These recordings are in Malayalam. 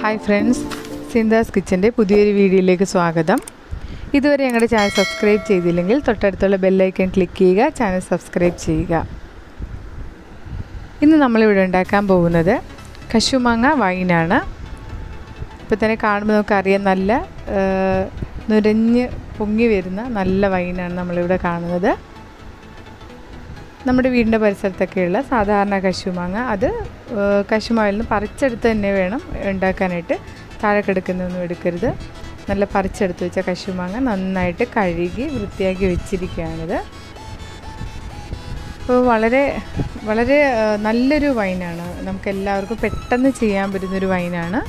ഹായ് ഫ്രണ്ട്സ് സിന്ദാസ് കിച്ചൻ്റെ പുതിയൊരു വീഡിയോയിലേക്ക് സ്വാഗതം ഇതുവരെ ഞങ്ങളുടെ ചാനൽ സബ്സ്ക്രൈബ് ചെയ്തില്ലെങ്കിൽ തൊട്ടടുത്തുള്ള ബെല്ലൈക്കൺ ക്ലിക്ക് ചെയ്യുക ചാനൽ സബ്സ്ക്രൈബ് ചെയ്യുക ഇന്ന് നമ്മളിവിടെ ഉണ്ടാക്കാൻ പോകുന്നത് കശുമാങ്ങ വൈനാണ് ഇപ്പോൾ തന്നെ കാണുമ്പോൾ നമുക്കറിയാം നല്ല ആ, നുരഞ്ഞ് പൊങ്ങി വരുന്ന നല്ല വൈനാണ് നമ്മളിവിടെ കാണുന്നത് നമ്മുടെ വീടിൻ്റെ പരിസരത്തൊക്കെയുള്ള സാധാരണ കശുമാങ്ങ അത് ഏഹ്, കശുമാവിൽ നിന്ന് പറിച്ചെടുത്ത് തന്നെ വേണം ഉണ്ടാക്കാനായിട്ട് താഴെ കിടക്കുന്നൊന്നും എടുക്കരുത് നല്ല പറിച്ചെടുത്ത് വെച്ച കശുമാങ്ങ നന്നായിട്ട് കഴുകി വൃത്തിയാക്കി വെച്ചിരിക്കുകയാണിത് അപ്പോൾ വളരെ വളരെ ഏഹ്, നല്ലൊരു വൈനാണ് നമുക്ക് എല്ലാവർക്കും പെട്ടെന്ന് ചെയ്യാൻ പറ്റുന്നൊരു വൈനാണ്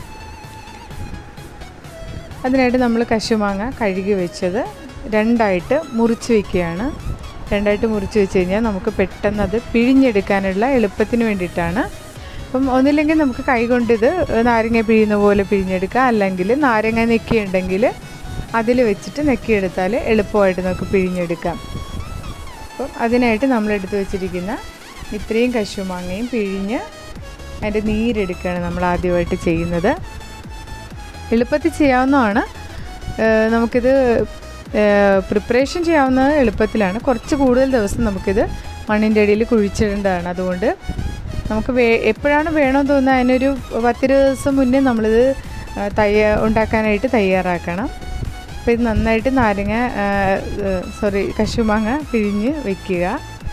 അതിനായിട്ട് നമ്മൾ കശുമാങ്ങ കഴുകി വെച്ചത് രണ്ടായിട്ട് മുറിച്ച് വയ്ക്കുകയാണ് രണ്ടായിട്ട് മുറിച്ച് വെച്ച് കഴിഞ്ഞാൽ നമുക്ക് പെട്ടെന്ന് അത് പിഴിഞ്ഞെടുക്കാനുള്ള എളുപ്പത്തിന് വേണ്ടിയിട്ടാണ് അപ്പം ഒന്നില്ലെങ്കിൽ നമുക്ക് കൈകൊണ്ട് ഇത് നാരങ്ങ പിഴിയുന്ന പോലെ പിഴിഞ്ഞെടുക്കാം അല്ലെങ്കിൽ നാരങ്ങ നെക്കിയുണ്ടെങ്കിൽ അതിൽ വെച്ചിട്ട് നെക്കിയെടുത്താൽ എളുപ്പമായിട്ട് നമുക്ക് പിഴിഞ്ഞെടുക്കാം അപ്പം അതിനായിട്ട് നമ്മൾ എടുത്തു വെച്ചിരിക്കുന്ന ഇത്രയും കശുമാങ്ങയും പിഴിഞ്ഞ് അതിൻ്റെ നീരെടുക്കുകയാണ് നമ്മൾ ആദ്യമായിട്ട് ചെയ്യുന്നത് എളുപ്പത്തിൽ ചെയ്യാവുന്നതാണ് ഏഹ് നമുക്കിത് പ്രിപ്പറേഷൻ ചെയ്യാവുന്നത് എളുപ്പത്തിലാണ് കുറച്ച് കൂടുതൽ ദിവസം നമുക്കിത് മണ്ണിൻ്റെ അടിയിൽ കുഴിച്ചിടേണ്ടതാണ് അതുകൊണ്ട് നമുക്ക് വേ എപ്പോഴാണ് വേണമെന്ന് തോന്നുന്നത് അതിനൊരു പത്തിരുപത് ദിവസം മുന്നേ നമ്മളിത് ആ, തയ്യാ ഉണ്ടാക്കാനായിട്ട് തയ്യാറാക്കണം അപ്പോൾ ഇത് നന്നായിട്ട് നാരങ്ങ സോറി കശുമാങ്ങ പിഴിഞ്ഞ് വെക്കുക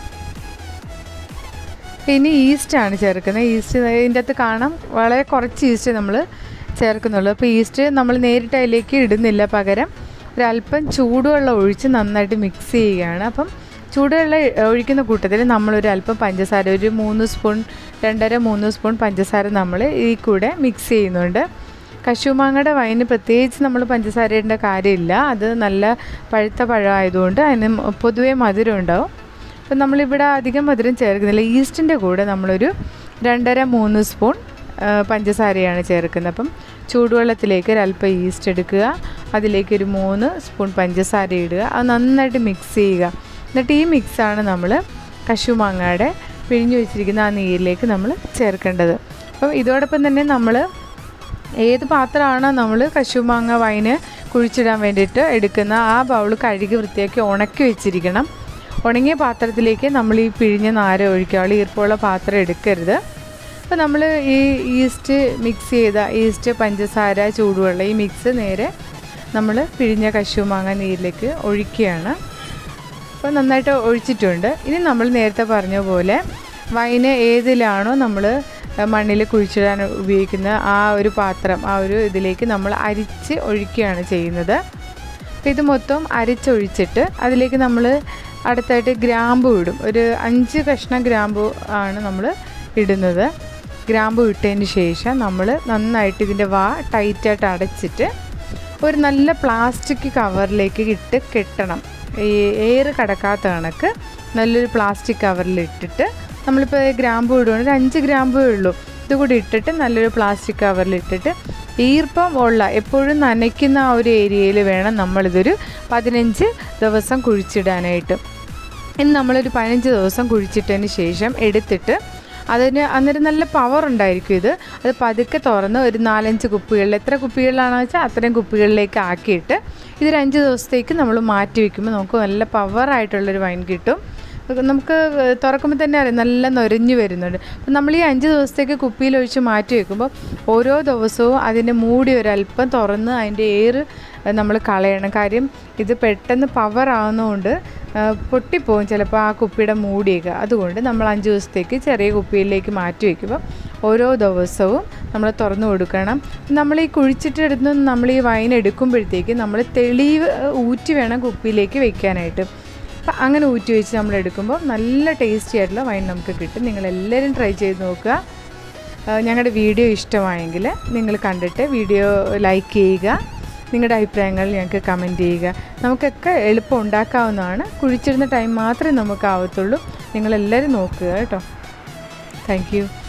പിന്നെ ഈസ്റ്റാണ് ചേർക്കുന്നത് ഈസ്റ്റ് ഇതിൻ്റെ അകത്ത് കാണാം വളരെ കുറച്ച് ഈസ്റ്റ് നമ്മൾ ചേർക്കുന്നുള്ളൂ അപ്പോൾ ഈസ്റ്റ് നമ്മൾ നേരിട്ട് അതിലേക്ക് ഇടുന്നില്ല പകരം ഒരല്പം ചൂടുവെള്ളം ഒഴിച്ച് നന്നായിട്ട് മിക്സ് ചെയ്യുകയാണ് അപ്പം ചൂടുവെള്ളം ഒഴിക്കുന്ന കൂട്ടത്തിൽ നമ്മളൊരു അല്പം പഞ്ചസാര ഒരു മൂന്ന് സ്പൂൺ രണ്ടര മൂന്ന് സ്പൂൺ പഞ്ചസാര നമ്മൾ ഈ കൂടെ മിക്സ് ചെയ്യുന്നുണ്ട് കശുമാങ്ങയുടെ വൈന് പ്രത്യേകിച്ച് നമ്മൾ പഞ്ചസാര ഇടേണ്ട കാര്യമില്ല അത് നല്ല പഴുത്ത പഴമായതുകൊണ്ട് അതിന് പൊതുവേ മധുരം ഉണ്ടാവും അപ്പം നമ്മളിവിടെ അധികം മധുരം ചേർക്കുന്നില്ല ഈസ്റ്റിൻ്റെ കൂടെ നമ്മളൊരു രണ്ടര മൂന്ന് സ്പൂൺ ആ, പഞ്ചസാരയാണ് ചേർക്കുന്നത് അപ്പം ചൂടുവെള്ളത്തിലേക്ക് ഒരല്പം ഈസ്റ്റ് എടുക്കുക അതിലേക്ക് ഒരു മൂന്ന് സ്പൂൺ പഞ്ചസാര ഇടുക അത് നന്നായിട്ട് മിക്സ് ചെയ്യുക എന്നിട്ട് ഈ മിക്സാണ് നമ്മൾ കശുമാങ്ങയുടെ പിഴിഞ്ഞു വെച്ചിരിക്കുന്ന ആ നീരിലേക്ക് നമ്മൾ ചേർക്കേണ്ടത് അപ്പം ഇതോടൊപ്പം തന്നെ നമ്മൾ ഏത് പാത്രമാണോ നമ്മൾ കശുമാങ്ങ വൈന് കുഴിച്ചിടാൻ വേണ്ടിയിട്ട് എടുക്കുന്ന ആ ബൗൾ കഴുകി വൃത്തിയാക്കി ഉണക്കി വെച്ചിരിക്കണം ഉണങ്ങിയ പാത്രത്തിലേക്ക് നമ്മൾ ഈ പിഴിഞ്ഞ നാര ഒഴിക്കാവുള്ളൂ ഈർപ്പമുള്ള പാത്രം എടുക്കരുത് അപ്പോൾ നമ്മൾ ഈ ഈസ്റ്റ് മിക്സ് ചെയ്ത ഈസ്റ്റ് പഞ്ചസാര ചൂടുവെള്ളം ഈ മിക്സ് നേരെ നമ്മൾ പിഴിഞ്ഞ കശുമാങ്ങ നീരിലേക്ക് ഒഴിക്കുകയാണ് അപ്പോൾ നന്നായിട്ട് ഒഴിച്ചിട്ടുണ്ട് ഇനി നമ്മൾ നേരത്തെ പറഞ്ഞ പോലെ വൈന് ഏതിലാണോ നമ്മൾ മണ്ണിൽ കുഴിച്ചിടാൻ ഉപയോഗിക്കുന്ന ആ ഒരു പാത്രം ആ ഒരു ഇതിലേക്ക് നമ്മൾ അരിച്ച് ഒഴിക്കുകയാണ് ചെയ്യുന്നത് അപ്പോൾ ഇത് മൊത്തം അരിച്ചൊഴിച്ചിട്ട് അതിലേക്ക് നമ്മൾ അടുത്തായിട്ട് ഗ്രാമ്പു ഇടും ഒരു അഞ്ച് കഷ്ണം ഗ്രാമ്പു ആണ് നമ്മൾ ഇടുന്നത് ഗ്രാമ്പു ഇട്ടതിന് ശേഷം നമ്മൾ നന്നായിട്ട് ഇതിൻ്റെ വാ ടൈറ്റായിട്ട് അടച്ചിട്ട് ഒരു നല്ല പ്ലാസ്റ്റിക് കവറിലേക്ക് ഇട്ട് കെട്ടണം ഈ എയർ കടക്കാത്ത കണക്ക് നല്ലൊരു പ്ലാസ്റ്റിക് കവറിൽ ഇട്ടിട്ട് നമ്മളിപ്പോൾ ഗ്രാമ്പു ഇടുകയാണ് ഒരു അഞ്ച് ഗ്രാമ്പേ ഉള്ളൂ ഇത് കൂടി ഇട്ടിട്ട് നല്ലൊരു പ്ലാസ്റ്റിക് കവറിൽ ഇട്ടിട്ട് ഈർപ്പം ഉള്ള എപ്പോഴും നനയ്ക്കുന്ന ആ ഒരു ഏരിയയിൽ വേണം നമ്മളിതൊരു പതിനഞ്ച് ദിവസം കുഴിച്ചിടാനായിട്ട് ഇനി നമ്മളൊരു പതിനഞ്ച് ദിവസം കുഴിച്ചിട്ടതിന് ശേഷം എടുത്തിട്ട് അതിന് അന്നേരം നല്ല പവർ ഉണ്ടായിരിക്കും ഇത് അത് പതുക്കെ തുറന്ന് ഒരു നാലഞ്ച് കുപ്പികളിൽ എത്ര കുപ്പികളിലാണെന്ന് വെച്ചാൽ അത്രയും കുപ്പികളിലേക്ക് ആക്കിയിട്ട് ഇതൊരു അഞ്ച് ദിവസത്തേക്ക് നമ്മൾ മാറ്റി വയ്ക്കുമ്പോൾ നമുക്ക് നല്ല പവറായിട്ടുള്ളൊരു വൈൻ കിട്ടും അത് നമുക്ക് തുറക്കുമ്പോൾ തന്നെ അറിയാം നല്ല നൊരഞ്ഞു വരുന്നുണ്ട് അപ്പം നമ്മൾ ഈ അഞ്ച് ദിവസത്തേക്ക് കുപ്പിയിൽ ഒഴിച്ച് മാറ്റി വെക്കുമ്പോൾ ഓരോ ദിവസവും അതിൻ്റെ മൂടി ഒരല്പം തുറന്ന് അതിൻ്റെ എയർ നമ്മൾ കളയണം കാര്യം ഇത് പെട്ടെന്ന് പവർ ആവുന്നതുകൊണ്ട് ആ, പൊട്ടിപ്പോവും ചിലപ്പോൾ ആ കുപ്പിയുടെ മൂടിയൊക്കെ അതുകൊണ്ട് നമ്മൾ അഞ്ച് ദിവസത്തേക്ക് ചെറിയ കുപ്പിയിലേക്ക് മാറ്റി വയ്ക്കുമ്പോൾ ഓരോ ദിവസവും നമ്മൾ തുറന്നു കൊടുക്കണം നമ്മൾ ഈ കുഴിച്ചിട്ടെടുത്ത് നമ്മൾ ഈ വൈൻ എടുക്കുമ്പോഴത്തേക്ക് നമ്മൾ തെളിവ് ഊറ്റി വേണം കുപ്പിയിലേക്ക് വെക്കാനായിട്ട് അപ്പം അങ്ങനെ ഊറ്റി വെച്ച് നമ്മൾ എടുക്കുമ്പോൾ നല്ല ടേസ്റ്റി ആയിട്ടുള്ള വൈൻ നമുക്ക് കിട്ടും നിങ്ങളെല്ലാവരും ട്രൈ ചെയ്ത് നോക്കുക ആ, ഞങ്ങളുടെ വീഡിയോ ഇഷ്ടമായെങ്കിൽ നിങ്ങൾ കണ്ടിട്ട് വീഡിയോ ലൈക്ക് ചെയ്യുക നിങ്ങളുടെ അഭിപ്രായങ്ങൾ ഞങ്ങൾക്ക് കമൻറ്റ് ചെയ്യുക നമുക്കൊക്കെ എളുപ്പം ഉണ്ടാക്കാവുന്നതാണ് കുഴിച്ചിടുന്ന ടൈം മാത്രമേ നമുക്ക് ആവത്തുള്ളൂ നിങ്ങളെല്ലാവരും നോക്കുക കേട്ടോ താങ്ക് യു